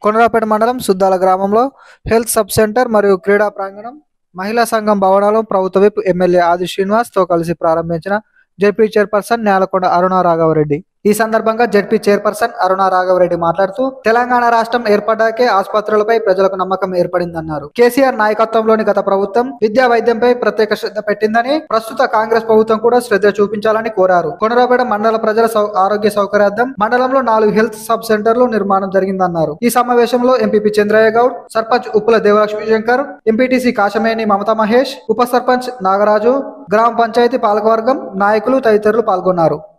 కొనరాపేట మండలం సుద్దాల గ్రామంలో health sub centre మరియు క్రీడా ప్రాంగణం మహిళా సంఘం భవనాలు ప్రభుత్వ విప్ ఎమ్మెల్యే ఆది శ్రీనివాస్ తో కలిసి ప్రారంభించిన జెడ్పీ చైర్పర్సన్ నేలకొండ అరుణ రాఘవరెడ్డి ఈ సందర్భంగా జెడ్పీ చైర్పర్సన్ అరుణ రాఘవరెడ్డి మాట్లాడుతూ తెలంగాణ రాష్ట్రం ఏర్పడ్డాకే ఆసుపత్రులపై ప్రజలకు నమ్మకం ఏర్పడిందన్నారు కేసీఆర్ నాయకత్వంలోని గత ప్రభుత్వం విద్యా వైద్యంపై ప్రత్యేక శ్రద్ధ పెట్టిందని ప్రస్తుత కాంగ్రెస్ ప్రభుత్వం కూడా శ్రద్ధ చూపించాలని కోరారు కొనరాపేట మండల ప్రజల సౌ- ఆరోగ్య సౌకర్యార్థం మండలంలో నాలుగు హెల్త్ సబ్ సెంటర్లు నిర్మాణం జరిగిందన్నారు ఈ సమావేశంలో ఎంపీపీ చంద్రయ్య గౌడ్ సర్పంచ్ ఉప్పుల దేవలక్ష్మి శంకర్ ఎంపీటీసీ కాశమేని మమతా మహేష్ ఉప సర్పంచ్ నాగరాజు గ్రామ పంచాయతీ పాలకవర్గం నాయకులు తదితరులు పాల్గొన్నారు